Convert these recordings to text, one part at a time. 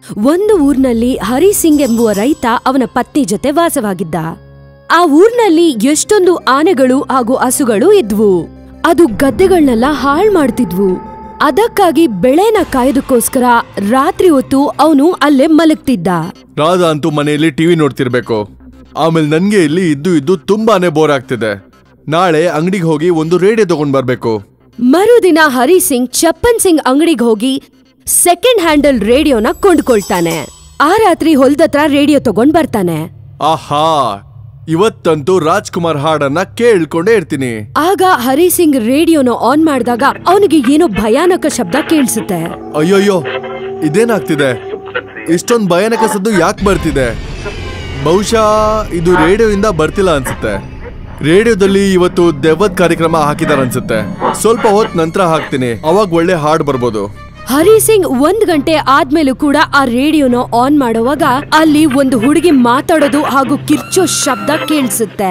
ಒಂದು ಊರ್ನಲ್ಲಿ ಹರಿ ಸಿಂಗ್ ಎಂಬುವ ರೈತ ಅವನ ಪತ್ನಿ ಜೊತೆ ವಾಸವಾಗಿದ್ದ ಆ ಊರ್ನಲ್ಲಿ ಎಷ್ಟೊಂದು ಆನೆಗಳು ಹಾಗೂ ಹಸುಗಳು ಇದ್ವು ಅದು ಗದ್ದೆಗಳನ್ನೆಲ್ಲ ಹಾಳ್ ಮಾಡ್ತಿದ್ವು ಅದಕ್ಕಾಗಿ ಬೆಳೆನ ಕಾಯೋದಕ್ಕೋಸ್ಕರ ರಾತ್ರಿ ಹೊತ್ತು ಅವನು ಅಲ್ಲೇ ಮಲಗ್ತಿದ್ದ ರಾಧಾ ಅಂತೂ ಮನೆಯಲ್ಲಿ ಟಿವಿ ನೋಡ್ತಿರ್ಬೇಕು ಆಮೇಲೆ ನನ್ಗೆ ಇಲ್ಲಿ ಇದ್ದು ಇದ್ದು ತುಂಬಾನೇ ಬೋರ್ ಆಗ್ತಿದೆ ನಾಳೆ ಅಂಗಡಿಗೆ ಹೋಗಿ ಒಂದು ರೇಡಿಯೋ ತಗೊಂಡ್ ಬರ್ಬೇಕು ಮರುದಿನ ಹರಿ ಸಿಂಗ್ ಚಪ್ಪನ್ ಸಿಂಗ್ ಅಂಗಡಿಗೆ ಹೋಗಿ ಸೆಕೆಂಡ್ ಹ್ಯಾಂಡಲ್ ರೇಡಿಯೋನ ಕೊಂಡ್ಕೊಳ್ತಾನೆ ಆ ರಾತ್ರಿ ಹೊಲ್ದತ್ರ ರೇಡಿಯೋ ತಗೊಂಡ್ ಬರ್ತಾನೆ ಆಹಾ ಇವತ್ತಂತೂ ರಾಜ್ಕುಮಾರ್ ಹಾಡನ್ನ ಕೇಳ್ಕೊಂಡೇ ಇರ್ತೀನಿ ಆಗ ಹರಿ ಸಿಂಗ್ ರೇಡಿಯೋನ ಆನ್ ಮಾಡಿದಾಗ ಅವನಿಗೆ ಏನೋ ಭಯಾನಕ ಶಬ್ದ ಕೇಳಿಸುತ್ತೆ ಅಯ್ಯೋಯ್ಯೋ ಇದೇನಾಗ್ತಿದೆ ಇಷ್ಟೊಂದ್ ಭಯಾನಕ ಸದ್ದು ಯಾಕೆ ಬರ್ತಿದೆ ಬಹುಶಃ ಇದು ರೇಡಿಯೋಯಿಂದ ಬರ್ತಿಲ್ಲ ಅನ್ಸುತ್ತೆ ರೇಡಿಯೋದಲ್ಲಿ ಇವತ್ತು ದೆವ್ವದ್ ಕಾರ್ಯಕ್ರಮ ಹಾಕಿದಾರ ಅನ್ಸುತ್ತೆ ಸ್ವಲ್ಪ ಹೊತ್ ನಂತರ ಹಾಕ್ತೀನಿ ಅವಾಗ ಒಳ್ಳೆ ಹಾಡ್ ಬರ್ಬೋದು ಹರಿ ಸಿಂಗ್ ಒಂದ್ ಗಂಟೆ ಆದ್ಮೇಲೂ ಕೂಡ ಆ ರೇಡಿಯೋನ ಆನ್ ಮಾಡುವಾಗ ಅಲ್ಲಿ ಒಂದು ಹುಡುಗಿ ಮಾತಾಡೋದು ಹಾಗೂ ಕಿರ್ಚೋ ಶಬ್ದ ಕೇಳಿಸುತ್ತೆ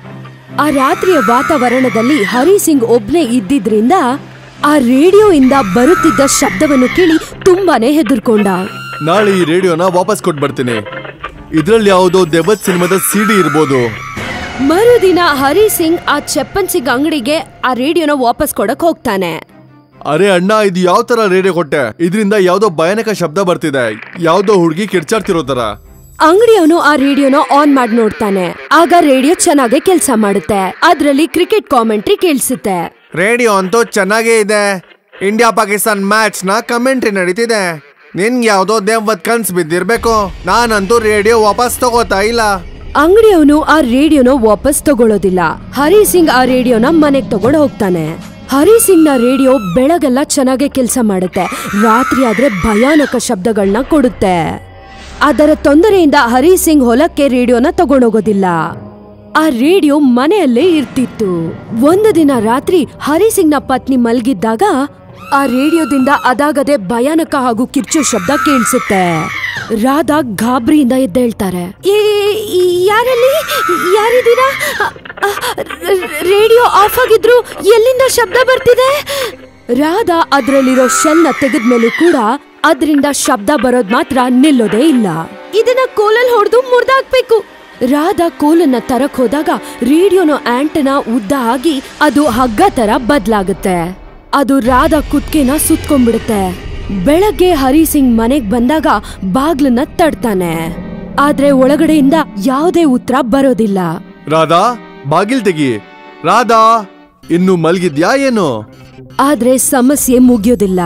ಆ ರಾತ್ರಿಯ ವಾತಾವರಣದಲ್ಲಿ ಹರಿ ಸಿಂಗ್ ಒಬ್ನೇ ಇದ್ದಿದ್ರಿಂದ ಆ ರೇಡಿಯೋಯಿಂದ ಬರುತ್ತಿದ್ದ ಶಬ್ದವನ್ನು ಕೇಳಿ ತುಂಬಾನೇ ಹೆದರ್ಕೊಂಡ ನಾಳೆ ಈ ರೇಡಿಯೋನ ವಾಪಸ್ ಕೊಟ್ಟು ಬರ್ತೀನಿ ಇದ್ರಲ್ಲಿ ಯಾವುದೋ ದೆವ್ವದ್ ಸಿನಿಮಾದ ಸಿಡಿ ಇರ್ಬೋದು ಮರುದಿನ ಹರಿ ಸಿಂಗ್ ಆ ಚಪ್ಪನ್ ಸಿಂಗ್ ಅಂಗಡಿಗೆ ಆ ರೇಡಿಯೋನ ವಾಪಸ್ ಕೊಡಕ್ ಹೋಗ್ತಾನೆ ಅರೆ ಅಣ್ಣ ಇದು ಯಾವ ತರ ರೇಡಿಯೋ ಕೊಟ್ಟೆ ಇದರಿಂದ ಯಾವ್ದೋ ಭಯಾನಕ ಶಬ್ದ ಬರ್ತಿದೆ ಯಾವ್ದೋ ಹುಡುಗಿ ಕಿರ್ಚಾಡ್ತಿರೋ ತರ ಅಂಗಡಿಯವನು ಆ ರೇಡಿಯೋನ ಆನ್ ಮಾಡಿ ನೋಡ್ತಾನೆ ಆಗ ರೇಡಿಯೋ ಚೆನ್ನಾಗೆ ಕೆಲಸ ಮಾಡುತ್ತೆ ಅದ್ರಲ್ಲಿ ಕ್ರಿಕೆಟ್ ಕಾಮೆಂಟ್ರಿ ಕೇಳಿಸುತ್ತೆ ರೇಡಿಯೋ ಅಂತೂ ಚೆನ್ನಾಗೇ ಇದೆ ಇಂಡಿಯಾ ಪಾಕಿಸ್ತಾನ್ ಮ್ಯಾಚ್ ನ ಕಮೆಂಟ್ರಿ ನಡೀತಿದೆ ನಿನ್ಗೆ ಯಾವ್ದೋ ದೆವ್ವದ್ ಕನ್ಸ್ ಬಿದ್ದಿರ್ಬೇಕು ನಾನಂತೂ ರೇಡಿಯೋ ವಾಪಸ್ ತಗೋತಾ ಇಲ್ಲ ಅಂಗಡಿಯವನು ಆ ರೇಡಿಯೋನ ವಾಪಸ್ ತಗೊಳ್ಳೋದಿಲ್ಲ ಹರಿ ಸಿಂಗ್ ಆ ರೇಡಿಯೋನ ಮನೆಗ್ ತಗೊಂಡು ಹೋಗ್ತಾನೆ ಹರಿ ಸಿಂಗ್ ನ ರೇಡಿಯೋ ಬೆಳಗೆಲ್ಲ ಚೆನ್ನಾಗೆ ಕೆಲಸ ಮಾಡುತ್ತೆ ರಾತ್ರಿ ಆದ್ರೆ ಭಯಾನಕ ಶಬ್ದಗಳನ್ನ ಕೊಡುತ್ತೆ ಅದರ ತೊಂದರೆಯಿಂದ ಹರಿ ಸಿಂಗ್ ಹೊಲಕ್ಕೆ ರೇಡಿಯೋನ ತಗೊಂಡೋಗೋದಿಲ್ಲ ಆ ರೇಡಿಯೋ ಮನೆಯಲ್ಲೇ ಇರ್ತಿತ್ತು ಒಂದು ದಿನ ರಾತ್ರಿ ಹರಿ ಸಿಂಗ್ ನ ಪತ್ನಿ ಮಲ್ಗಿದ್ದಾಗ ಆ ರೇಡಿಯೋದಿಂದ ಅದಾಗದೆ ಭಯಾನಕ ಹಾಗೂ ಕಿರ್ಚೋ ಶಬ್ದ ಕೇಳಿಸುತ್ತೆ ರಾಧಾ ಗಾಬರಿಯಿಂದ ಎದ್ದೇಳ್ತಾರೆ "ಏ- ಈ- ಯಾರಲ್ಲಿ ಯಾರಿದ್ದೀರಾ ಅ- ಅ- ರೇಡಿಯೋ ಆಫ್ ಆಗಿದ್ರು ಎಲ್ಲಿಂದ ಶಬ್ದ ಬರ್ತಿದೆ ರಾಧಾ ಅದ್ರಲ್ಲಿರೋ ಶೆಲ್ನ ತೆಗೆದ್ಮೇಲೂ ಕೂಡ ಅದರಿಂದ ಶಬ್ದ ಬರೋದ್ ಮಾತ್ರ ನಿಲ್ಲೋದೇ ಇಲ್ಲ ಇದನ್ನ ಕೋಲಲ್ಲಿ ಹೊಡೆದು ಮುರ್ದಾಕ್ಬೇಕು ರಾಧಾ ಕೋಲನ್ನ ತರಕ್ ಹೋದಾಗ ರೇಡಿಯೋನ ಆಂಟನ ಉದ್ದ ಆಗಿ ಅದು ಹಗ್ಗ ತರ ಬದ್ಲಾಗುತ್ತೆ ಅದು ರಾಧಾ ಕುತ್ಕೆನ ಸುತ್ಕೊಂಡ್ಬಿಡುತ್ತೆ ಬೆಳಗ್ಗೆ ಹರಿ ಸಿಂಗ್ ಮನೆಗ್ ಬಂದಾಗ ಬಾಗ್ಲನ್ನ ತಡ್ತಾನೆ ಆದ್ರೆ ಒಳಗಡೆಯಿಂದ ಯಾವುದೇ ಉತ್ತರ ಬರೋದಿಲ್ಲ ರಾಧಾ ಬಾಗಿಲ್ ತೆಗಿ ರಾಧಾ ಇನ್ನು ಮಲ್ಗಿದ್ಯಾ ಏನು ಆದ್ರೆ ಸಮಸ್ಯೆ ಮುಗಿಯೋದಿಲ್ಲ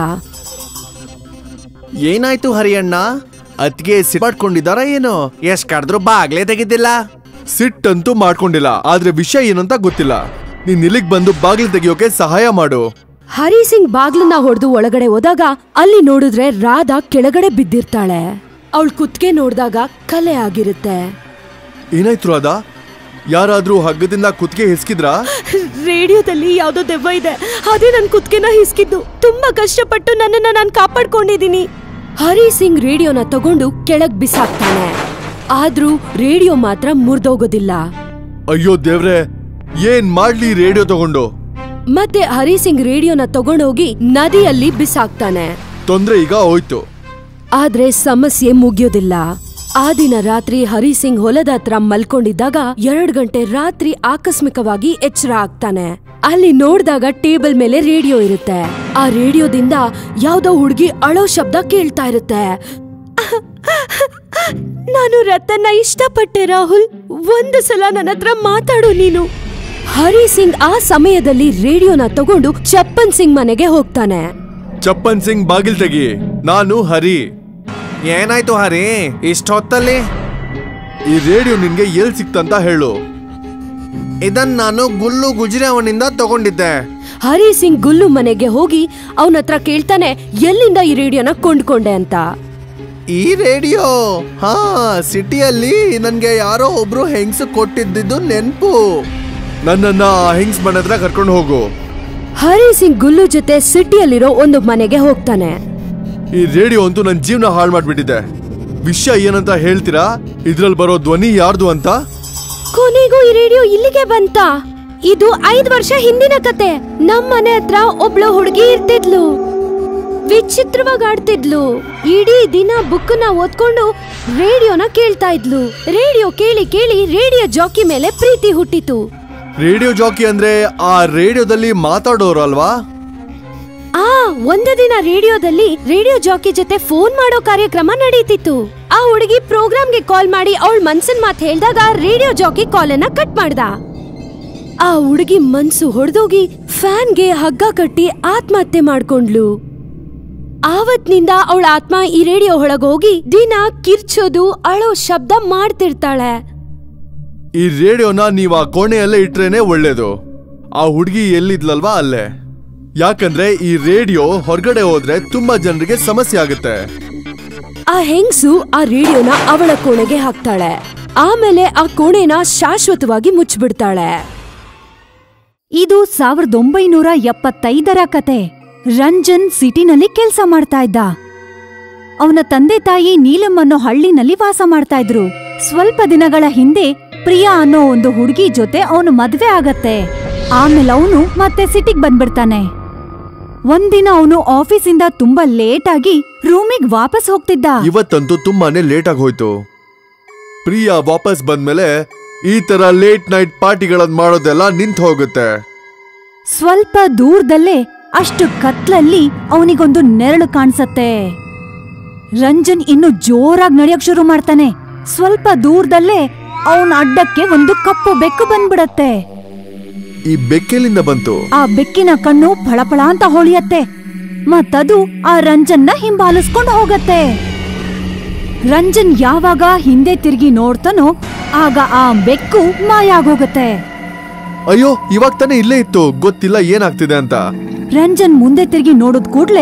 ಏನಾಯ್ತು ಹರಿಯಣ್ಣ ಅತ್ಗೆ ಸಿಟ್ಮಾಡ್ಕೊಂಡಿದಾರ ಏನು ಎಷ್ಟ್ ಕರೆದ್ರು ಬಾಗ್ಲೇ ತೆಗಿದ್ದಿಲ್ಲ ಸಿಟ್ಟಂತೂ ಮಾಡ್ಕೊಂಡಿಲ್ಲ ಆದ್ರೆ ವಿಷಯ ಏನಂತ ಗೊತ್ತಿಲ್ಲ ನೀನ್ ಇಲ್ಲಿಗ್ ಬಂದು ಬಾಗಿಲು ತೆಗಿಯೋಕೆ ಸಹಾಯ ಮಾಡು ಹರಿ ಸಿಂಗ್ ಬಾಗ್ಲನ್ನ ಹೊಡೆದು ಒಳಗಡೆ ಹೋದಾಗ ಅಲ್ಲಿ ನೋಡಿದ್ರೆ ರಾಧಾ ಕೆಳಗಡೆ ಬಿದ್ದಿರ್ತಾಳೆ ಅವಳ ಕುತ್ಕೆ ನೋಡಿದಾಗ ಕಲೆ ಆಗಿರುತ್ತೆ ಏನಾಯ್ತು ರಾಧಾ ಯಾರಾದ್ರೂ ಹಗ್ಗದಿಂದ ಕುತ್ತಿಗೆ ಹಿಸ್ಕಿದ್ರಾ ರೇಡಿಯೋದಲ್ಲಿ ಯಾವ್ದೋ ದೆವ್ವ ಇದೆ ಅದೇ ನನ್ ಕುತ್ಕೆನ ಹಿಸ್ಕಿದ್ದು ತುಂಬಾ ಕಷ್ಟಪಟ್ಟು ನನ್ನನ್ನ ನಾನು ಕಾಪಾಡ್ಕೊಂಡಿದೀನಿ ಹರಿ ಸಿಂಗ್ ರೇಡಿಯೋನ ತಗೊಂಡು ಕೆಳಗ್ ಬಿಸಾಕ್ತಾನೆ ಆದ್ರೂ ರೇಡಿಯೋ ಮಾತ್ರ ಮುರ್ದೋಗೋದಿಲ್ಲ ಅಯ್ಯೋ ದೇವ್ರೆ ಏನ್ ಮಾಡ್ಲಿ ರೇಡಿಯೋ ತಗೊಂಡು ಮತ್ತೆ ಹರಿ ಸಿಂಗ್ ರೇಡಿಯೋನ ತಗೊಂಡೋಗಿ ನದಿಯಲ್ಲಿ ಬಿಸಾಕ್ತಾನೆ ತೊಂದ್ರೆ ಈಗ ಹೋಯ್ತು ಆದ್ರೆ ಸಮಸ್ಯೆ ಮುಗಿಯೋದಿಲ್ಲ ಆ ದಿನ ರಾತ್ರಿ ಹರಿ ಸಿಂಗ್ ಹೊಲದ ಹತ್ರ ಮಲ್ಕೊಂಡಿದ್ದಾಗ ಎರಡ್ ಗಂಟೆ ರಾತ್ರಿ ಆಕಸ್ಮಿಕವಾಗಿ ಎಚ್ಚರ ಆಗ್ತಾನೆ ಅಲ್ಲಿ ನೋಡ್ದಾಗ ಟೇಬಲ್ ಮೇಲೆ ರೇಡಿಯೋ ಇರುತ್ತೆ ಆ ರೇಡಿಯೋದಿಂದ ಯಾವ್ದೋ ಹುಡುಗಿ ಅಳೋ ಶಬ್ದ ಕೇಳ್ತಾ ಇರುತ್ತೆ ನಾನು ರತನ್ನ ಇಷ್ಟಪಟ್ಟೆ ರಾಹುಲ್ ಒಂದು ಸಲ ನನ್ನ ಹತ್ರ ಮಾತಾಡು ನೀನು ಹರಿ ಸಿಂಗ್ ಆ ಸಮಯದಲ್ಲಿ ರೇಡಿಯೋನ ತಗೊಂಡು ಚಪ್ಪನ್ ಸಿಂಗ್ ಮನೆಗೆ ಹೋಗ್ತಾನೆ ಚಪ್ಪನ್ ಸಿಂಗ್ ಬಾಗಿಲ್ ತೆಗಿ ನಾನು ಹರಿ ಏನಾಯ್ತು ಹರಿ ಇಷ್ಟೊತ್ತಲ್ಲಿ ಈ ರೇಡಿಯೋ ನಿನ್ಗೆ ಎಲ್ ಸಿಕ್ತಂತ ಹೇಳು ಇದನ್ ನಾನು ಗುಲ್ಲು ಗುಜ್ರಿ ಅವನಿಂದ ತಗೊಂಡಿದ್ದೆ ಹರಿ ಸಿಂಗ್ ಗುಲ್ಲು ಮನೆಗೆ ಹೋಗಿ ಅವನ ಹತ್ರ ಕೇಳ್ತಾನೆ ಎಲ್ಲಿಂದ ಈ ರೇಡಿಯೋನ ಕೊಂಡ್ಕೊಂಡೆ ಅಂತ ಈ ರೇಡಿಯೋ ಹಾ ಸಿಟಿಯಲ್ಲಿ ನನ್ಗೆ ಯಾರೋ ಒಬ್ರು ಹೆಂಗ್ಸ್ ಕೊಟ್ಟಿದ್ದಿದ್ದು ನೆನ್ಪು ನನ್ನನ್ನ ಆ ಹೆಂಗ್ಸ್ ಮನೆ ಹತ್ರ ಕರ್ಕೊಂಡು ಹೋಗು ಹರಿ ಸಿಂಗ್ ಗುಲ್ಲು ಜೊತೆ ಸಿಟಿಯಲ್ಲಿರೋ ಒಂದು ಮನೆಗೆ ಹೋಗ್ತಾನೆ ಈ ರೇಡಿಯೋ ಅಂತೂ ನನ್ನ ಜೀವನ ಹಾಳು ಮಾಡ್ಬಿಟ್ಟಿದೆ ವಿಷಯ ಏನಂತ ಹೇಳ್ತೀರಾ ಇದ್ರಲ್ಲಿ ಬರೋ ಧ್ವನಿ ಯಾರ್ದು ಅಂತ ಕೊನೆಗೂ ಈ ರೇಡಿಯೋ ಇಲ್ಲಿಗೆ ಬಂತ ಇದು ಐದ್ ವರ್ಷ ಹಿಂದಿನ ಕತೆ ನಮ್ ಮನೆ ಹತ್ರ ಒಬ್ಳು ಹುಡುಗಿ ಇರ್ತಿದ್ಲು ವಿಚಿತ್ರವಾಗಿ ಆಡ್ತಿದ್ಲು ಇಡೀ ದಿನ ಬುಕ್ನ ಓದ್ಕೊಂಡು ರೇಡಿಯೋನ ಕೇಳ್ತಾ ಇದ್ಲು ರೇಡಿಯೋ ಕೇಳಿ ಕೇಳಿ ರೇಡಿಯೋ ಜಾಕಿ ಮೇಲೆ ಪ್ರೀತಿ ಹುಟ್ಟಿತು ರೇಡಿಯೋ ಜಾಕಿ ಅಂದ್ರೆ ಆ ರೇಡಿಯೋದಲ್ಲಿ ಮಾತಾಡೋರು ಅಲ್ವಾ ಆ ಒಂದು ದಿನ ರೇಡಿಯೋದಲ್ಲಿ ರೇಡಿಯೋ ಜಾಕಿ ಜೊತೆ ಫೋನ್ ಮಾಡೋ ಕಾರ್ಯಕ್ರಮ ನಡೀತಿತ್ತು ಆ ಹುಡುಗಿ ಪ್ರೋಗ್ರಾಮ್ಗೆ ಕಾಲ್ ಮಾಡಿ ಅವಳ ಮನ್ಸಿನ ಮಾತು ಹೇಳ್ದಾಗ ರೇಡಿಯೋ ಜಾಕಿ ಕಾಲನ್ನ ಕಟ್ ಮಾಡ್ದ ಆ ಹುಡುಗಿ ಮನ್ಸು ಹೊಡೆದೋಗಿ ಫ್ಯಾನ್ಗೆ ಹಗ್ಗ ಕಟ್ಟಿ ಆತ್ಮಹತ್ಯೆ ಮಾಡ್ಕೊಂಡ್ಲು ಆವತ್ನಿಂದ ಅವಳ ಆತ್ಮ ಈ ರೇಡಿಯೋ ಒಳಗೋಗಿ ದಿನ ಕಿರ್ಚೋದು ಅಳೋ ಶಬ್ದ ಮಾಡ್ತಿರ್ತಾಳೆ ಈ ರೇಡಿಯೋನ ನೀವು ಆ ಕೋಣೆಯಲ್ಲೇ ಇಟ್ರೇನೆ ಒಳ್ಳೇದು ಆ ಹುಡುಗಿ ಎಲ್ಲಿದ್ಲಲ್ವಾ ಅಲ್ಲೇ ಯಾಕಂದ್ರೆ ಈ ರೇಡಿಯೋ ಹೊರಗಡೆ ಹೋದ್ರೆ ತುಂಬಾ ಜನರಿಗೆ ಸಮಸ್ಯೆ ಆಗುತ್ತೆ ಆ ಹೆಂಗ್ಸು ಆ ರೇಡಿಯೋನ ಅವಳ ಕೋಣೆಗೆ ಹಾಕ್ತಾಳೆ ಆಮೇಲೆ ಆ ಕೋಣೆನ ಶಾಶ್ವತವಾಗಿ ಮುಚ್ಚಿಬಿಡ್ತಾಳೆ ಇದು ಸಾವಿರದ ಒಂಬೈನೂರ ಎಪ್ಪತ್ತೈದರ ಕತೆ ರಂಜನ್ ಸಿಟಿನಲ್ಲಿ ಕೆಲ್ಸ ಮಾಡ್ತಾ ಇದ್ದ ಅವನ ತಂದೆ ತಾಯಿ ನೀಲಂ ಅನ್ನೋ ಹಳ್ಳಿನಲ್ಲಿ ವಾಸ ಮಾಡ್ತಾ ಇದ್ರು ಸ್ವಲ್ಪ ದಿನಗಳ ಹಿಂದೆ ಪ್ರಿಯಾ ಅನ್ನೋ ಒಂದು ಹುಡುಗಿ ಜೊತೆ ಅವನು ಮದ್ವೆ ಆಗತ್ತೆ ಆಮೇಲೆ ಅವನು ಮತ್ತೆ ಸಿಟಿಗ್ ಬಂದ್ಬಿಡ್ತಾನೆ ಒಂದಿನ ಅವನು ಆಫೀಸಿಂದ ತುಂಬಾ ಲೇಟ್ ಆಗಿ ರೂಮಿಗ್ ವಾಪಸ್ ಹೋಗ್ತಿದ್ದ ಇವತ್ತಂತೂ ತುಂಬಾನೇ ಲೇಟ್ ಆಗಿ ಹೋಯ್ತು ಪ್ರಿಯಾ ವಾಪಸ್ ಬಂದ್ಮೇಲೆ ಈ ತರ ಲೇಟ್ ನೈಟ್ ಪಾರ್ಟಿಗಳನ್ನ ಮಾಡೋದೆಲ್ಲ ನಿಂತು ಹೋಗುತ್ತೆ ಸ್ವಲ್ಪ ದೂರದಲ್ಲೇ ಅಷ್ಟು ಕತ್ಲಲ್ಲಿ ಅವನಿಗೊಂದು ನೆರಳು ಕಾಣಿಸತ್ತೆ ರಂಜನ್ ಇನ್ನು ಜೋರಾಗಿ ನಡೆಯಕ್ ಶುರು ಮಾಡ್ತಾನೆ ಸ್ವಲ್ಪ ದೂರದಲ್ಲೇ ಅವನ ಅಡ್ಡಕ್ಕೆ ಒಂದು ಕಪ್ಪು ಬೆಕ್ಕು ಬಂದ್ಬಿಡತ್ತೆ ಈ ಬೆಕ್ಕೆಲಿಂದ ಬಂತು ಆ ಬೆಕ್ಕಿನ ಕಣ್ಣು ಫಳಫಳ ಅಂತ ಹೊಳಿಯತ್ತೆ ಮತ್ತದು ಆ ರಂಜನ್ನ ಹಿಂಬಾಲಿಸ್ಕೊಂಡು ಹೋಗತ್ತೆ ರಂಜನ್ ಯಾವಾಗ ಹಿಂದೆ ತಿರುಗಿ ನೋಡ್ತಾನೋ ಆಗ ಆ ಬೆಕ್ಕು ಮಾಯಾಗೋಗತ್ತೆ ಅಯ್ಯೋ ಇವಾಗ ತಾನೇ ಇಲ್ಲೇ ಇತ್ತು ಗೊತ್ತಿಲ್ಲ ಏನಾಗ್ತಿದೆ ಅಂತ ರಂಜನ್ ಮುಂದೆ ತಿರುಗಿ ನೋಡಿದ ಕೂಡ್ಲೆ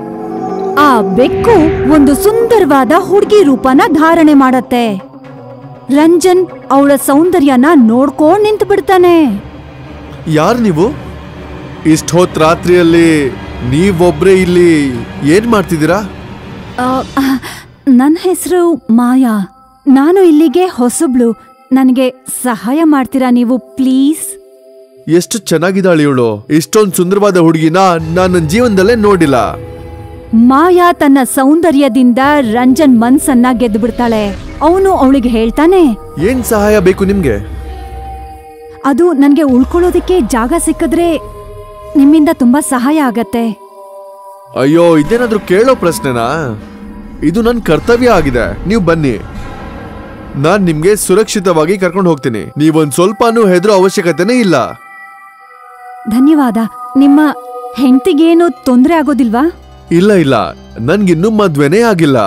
ಆ ಬೆಕ್ಕು ಒಂದು ಸುಂದರವಾದ ಹುಡುಗಿ ರೂಪನ ಧಾರಣೆ ಮಾಡತ್ತೆ ರಂಜನ್ ಅವಳ ಸೌಂದರ್ಯನ ನೋಡ್ಕೊಂಡ್ ನಿಂತು ಬಿಡ್ತಾನೆ ಯಾರು ನೀವು ಇಷ್ಟ ಹೊತ್ ರಾತ್ರಿಯಲ್ಲಿ ನೀವೊಬ್ರೇ ಇಲ್ಲಿ ಏನ್ ಮಾಡ್ತಿದ್ದೀರಾ ನನ್ನ ಹೆಸರು ಮಾಯಾ ನಾನು ಇಲ್ಲಿಗೆ ಹೊಸಬ್ಳು ನನಗೆ ಸಹಾಯ ಮಾಡ್ತೀರಾ ನೀವು ಪ್ಲೀಸ್ ಎಷ್ಟು ಚೆನ್ನಾಗಿದ್ದಾಳೆ ಇವಳು ಇಷ್ಟೊಂದ್ ಸುಂದರವಾದ ಹುಡುಗಿನ ನಾನು ನನ್ನ ಜೀವನದಲ್ಲೇ ನೋಡಿಲ್ಲ ಮಾಯಾ ತನ್ನ ಸೌಂದರ್ಯದಿಂದ ರಂಜನ್ ಮನ್ಸನ್ನ ಗೆದ್ದು ಬಿಡ್ತಾಳೆ ಅವನು ಅವಳಿಗೆ ಹೇಳ್ತಾನೆ ಏನ್ ಸಹಾಯ ಬೇಕು ನಿಮ್ಗೆ ಅದು ನನ್ಗೆ ಉಳ್ಕೊಳ್ಳೋದಕ್ಕೆ ಜಾಗ ಸಿಕ್ಕಿದ್ರೆ ನಿಮ್ಮಿಂದ ತುಂಬಾ ಸಹಾಯ ಆಗತ್ತೆ ಅಯ್ಯೋ ಇದೇನಾದ್ರೂ ಕೇಳೋ ಪ್ರಶ್ನೆನಾ ಇದು ನನ್ನ ಕರ್ತವ್ಯ ಆಗಿದೆ ನೀವು ಬನ್ನಿ ನಾನ್ ನಿಮ್ಗೆ ಸುರಕ್ಷಿತವಾಗಿ ಕರ್ಕೊಂಡು ಹೋಗ್ತೀನಿ ನೀವೊಂದ್ ಸ್ವಲ್ಪನೂ ಹೆದರೋ ಅವಶ್ಯಕತೆನೇ ಇಲ್ಲ ಧನ್ಯವಾದ ನಿಮ್ಮ ಹೆಂಡತಿಗೇನು ತೊಂದರೆ ಆಗೋದಿಲ್ವಾ ಇಲ್ಲ ಇಲ್ಲ ನನ್ಗಿನ್ನೂ ಮದ್ವೆನೇ ಆಗಿಲ್ಲ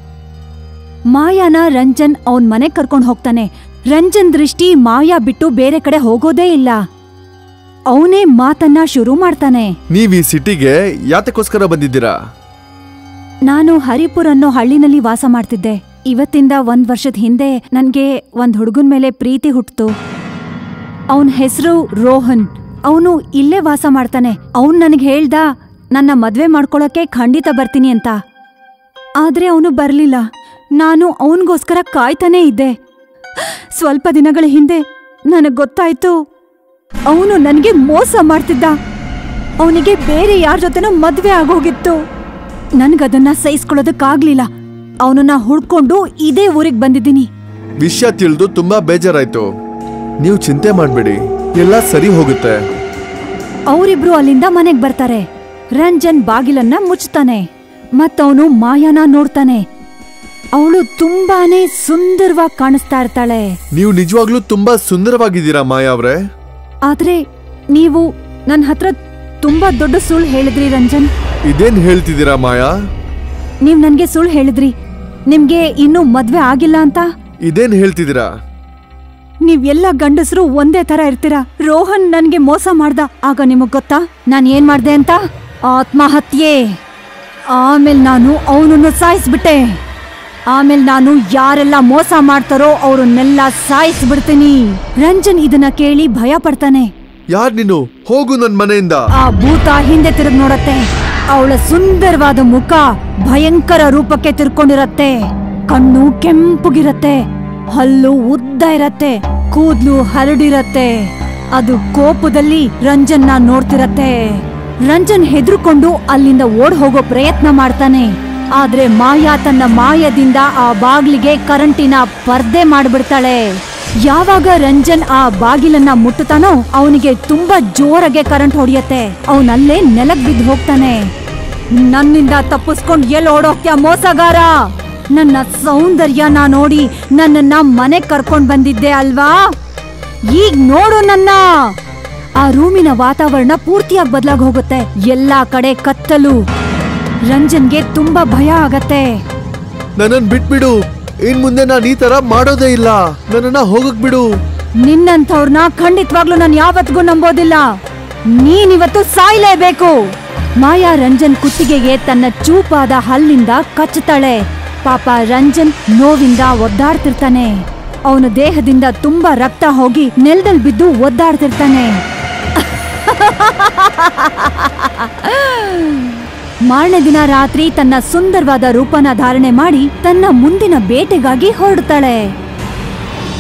ಮಾಯಾನ ರಂಜನ್ ಅವನ್ ಮನೆ ಕರ್ಕೊಂಡ್ ಹೋಗ್ತಾನೆ ರಂಜನ್ ದೃಷ್ಟಿ ಮಾಯಾ ಬಿಟ್ಟು ಬೇರೆ ಕಡೆ ಹೋಗೋದೇ ಇಲ್ಲ ಅವನೇ ಮಾತನ್ನ ಶುರು ಮಾಡ್ತಾನೆ ನೀವ್ ಈ ಸಿಟಿಗೆ ಯಾತಕ್ಕೋಸ್ಕರ ಬಂದಿದ್ದೀರಾ ನಾನು ಹರಿಪುರ್ ಅನ್ನೋ ಹಳ್ಳಿನಲ್ಲಿ ವಾಸ ಮಾಡ್ತಿದ್ದೆ ಇವತ್ತಿಂದ ಒಂದ್ ವರ್ಷದ ಹಿಂದೆ ನನ್ಗೆ ಒಂದ್ ಹುಡುಗನ್ ಮೇಲೆ ಪ್ರೀತಿ ಹುಟ್ತು ಅವನ್ ಹೆಸರು ರೋಹನ್ ಅವನು ಇಲ್ಲೇ ವಾಸ ಮಾಡ್ತಾನೆ ಅವನ್ ನನಗೆ ಹೇಳ್ದ ನನ್ನ ಮದ್ವೆ ಮಾಡ್ಕೊಳಕ್ಕೆ ಖಂಡಿತ ಬರ್ತೀನಿ ಅಂತ ಆದ್ರೆ ಅವನು ಬರ್ಲಿಲ್ಲ ನಾನು ಅವನಿಗೋಸ್ಕರ ಕಾಯ್ತಾನೇ ಇದ್ದೆ ಸ್ವಲ್ಪ ದಿನಗಳ ಹಿಂದೆ ನನಗ್ ಗೊತ್ತಾಯ್ತು ಅವನು ನನಗೆ ಮೋಸ ಮಾಡ್ತಿದ್ದ ಅವನಿಗೆ ಬೇರೆ ಯಾರ ಜೊತೆನೋ ಮದ್ವೆ ಆಗೋಗಿತ್ತು ನನ್ಗದನ್ನ ಸಹಿಸ್ಕೊಳ್ಳೋದಕ್ಕಾಗ್ಲಿಲ್ಲ ಅವನನ್ನ ಹುಡ್ಕೊಂಡು ಇದೇ ಊರಿಗೆ ಬಂದಿದ್ದೀನಿ ವಿಷಯ ತಿಳಿದು ತುಂಬಾ ಬೇಜಾರಾಯ್ತು ನೀವು ಚಿಂತೆ ಮಾಡ್ಬೇಡಿ ಎಲ್ಲ ಸರಿ ಹೋಗುತ್ತೆ ಅವರಿಬ್ರು ಅಲ್ಲಿಂದ ಮನೆಗ್ ಬರ್ತಾರೆ ರಂಜನ್ ಬಾಗಿಲನ್ನ ಮುಚ್ತಾನೆ ಮತ್ತವನು ಮಾಯಾನ ನೋಡ್ತಾನೆ ಅವಳು ತುಂಬಾನೇ ಸುಂದರವಾಗಿ ಕಾಣಿಸ್ತಾ ಇರ್ತಾಳೆ ನೀವು ನಿಜವಾಗ್ಲೂ ತುಂಬಾ ಸುಂದರವಾಗಿದ್ದೀರಾ ಮಾಯಾ ಅವ್ರೆ ಆದ್ರೆ ನೀವು ನನ್ ಹತ್ರ ತುಂಬಾ ದೊಡ್ಡ ಸುಳ್ಳು ಹೇಳಿದ್ರಿ ರಂಜನ್ ಇದೇನ್ ಹೇಳ್ತಿದ್ದೀರಾ ಮಾಯಾ ನೀವ್ ನನ್ಗೆ ಸುಳ್ಳು ಹೇಳಿದ್ರಿ ನಿಮ್ಗೆ ಇನ್ನೂ ಮದ್ವೆ ಆಗಿಲ್ಲ ಅಂತ ಇದೇನ್ ಹೇಳ್ತಿದ್ದೀರಾ ನೀವ್ ಎಲ್ಲ ಗಂಡಸರು ಒಂದೇ ತರ ಇರ್ತೀರಾ ರೋಹನ್ ನನ್ಗೆ ಮೋಸ ಮಾಡ್ದ ಆಗ ನಿಮಗ್ ಗೊತ್ತಾ ನಾನ್ ಏನ್ ಮಾಡ್ದೆ ಅಂತ ಆತ್ಮಹತ್ಯೆ ಆಮೇಲೆ ನಾನು ಅವನನ್ನು ಸಾಯಿಸ್ಬಿಟ್ಟೆ ಆಮೇಲೆ ನಾನು ಯಾರೆಲ್ಲ ಮೋಸ ಮಾಡ್ತಾರೋ ಅವ್ರನ್ನೆಲ್ಲ ಸಾಯಿಸ್ಬಿಡ್ತೀನಿ ರಂಜನ್ ಇದನ್ನ ಕೇಳಿ ಭಯ ಪಡ್ತಾನೆ ಯಾರ್ ನೀನು ಹೋಗು ನನ್ ಮನೆಯಿಂದ ಆ ಭೂತ ಹಿಂದೆ ತಿರುಗ್ ನೋಡತ್ತೆ ಅವಳ ಸುಂದರವಾದ ಮುಖ ಭಯಂಕರ ರೂಪಕ್ಕೆ ತಿರ್ಕೊಂಡಿರತ್ತೆ ಕಣ್ಣು ಕೆಂಪುಗಿರತ್ತೆ ಹಲ್ಲು ಉದ್ದ ಇರತ್ತೆ ಕೂದ್ಲು ಹರಡಿರತ್ತೆ ಅದು ಕೋಪದಲ್ಲಿ ರಂಜನ್ನ ನೋಡ್ತಿರತ್ತೆ ರಂಜನ್ ಹೆದರ್ಕೊಂಡು ಅಲ್ಲಿಂದ ಓಡ್ ಹೋಗೋ ಪ್ರಯತ್ನ ಮಾಡ್ತಾನೆ ಆದ್ರೆ ಮಾಯಾ ತನ್ನ ಮಾಯದಿಂದ ಆ ಬಾಗ್ಲಿಗೆ ಕರೆಂಟಿನ ಪರ್ದೆ ಮಾಡ್ಬಿಡ್ತಾಳೆ ಯಾವಾಗ ರಂಜನ್ ಆ ಬಾಗಿಲನ್ನ ಮುಟ್ಟುತ್ತಾನೋ ಅವನಿಗೆ ತುಂಬಾ ಜೋರಾಗೆ ಕರೆಂಟ್ ಹೊಡೆಯತ್ತೆ ಅವನಲ್ಲೇ ನೆಲಕ್ ಬಿದ್ದು ಹೋಗ್ತಾನೆ ನನ್ನಿಂದ ತಪ್ಪಿಸ್ಕೊಂಡ್ ಎಲ್ಲಿ ಓಡೋಗ್ತ್ಯಾ ಮೋಸಗಾರ ನನ್ನ ಸೌಂದರ್ಯನ ನೋಡಿ ನನ್ನನ್ನ ಮನೆ ಕರ್ಕೊಂಡ್ ಬಂದಿದ್ದೆ ಅಲ್ವಾ ಈಗ ನೋಡು ನನ್ನ ಆ ರೂಮಿನ ವಾತಾವರಣ ಪೂರ್ತಿಯಾಗಿ ಬದಲಾಗಿ ಹೋಗುತ್ತೆ ಎಲ್ಲಾ ಕಡೆ ಕತ್ತಲು ರಂಜನ್ಗೆ ತುಂಬಾ ಭಯ ಆಗತ್ತೆ ನನ್ನನ್ ಬಿಟ್ಬಿಡು ಇನ್ ಮುಂದೆ ನಾನು ಈ ತರ ಮಾಡೋದೇ ಇಲ್ಲ ನನ್ನನ್ನ ಹೋಗಕ್ ಬಿಡು ನಿನ್ನಂಥವ್ರನ್ನ ಖಂಡಿತವಾಗ್ಲೂ ನಾನು ಯಾವತ್ತಿಗೂ ನಂಬೋದಿಲ್ಲ ನೀನಿವತ್ತು ಸಾಯ್ಲೇಬೇಕು ಮಾಯಾ ರಂಜನ್ ಕುತ್ತಿಗೆಗೆ ತನ್ನ ಚೂಪಾದ ಹಲ್ಲಿಂದ ಕಚ್ಚುತ್ತಾಳೆ ಪಾಪ ರಂಜನ್ ನೋವಿಂದ ಒದ್ದಾಡ್ತಿರ್ತಾನೆ ಅವನ ದೇಹದಿಂದ ತುಂಬಾ ರಕ್ತ ಹೋಗಿ ನೆಲದಲ್ಲಿ ಬಿದ್ದು ಒದ್ದಾಡ್ತಿರ್ತಾನೆ ಮಾರನೇ ದಿನ ರಾತ್ರಿ ತನ್ನ ಸುಂದರವಾದ ರೂಪನ ಧಾರಣೆ ಮಾಡಿ ತನ್ನ ಮುಂದಿನ ಬೇಟೆಗಾಗಿ ಹೊರಡ್ತಾಳೆ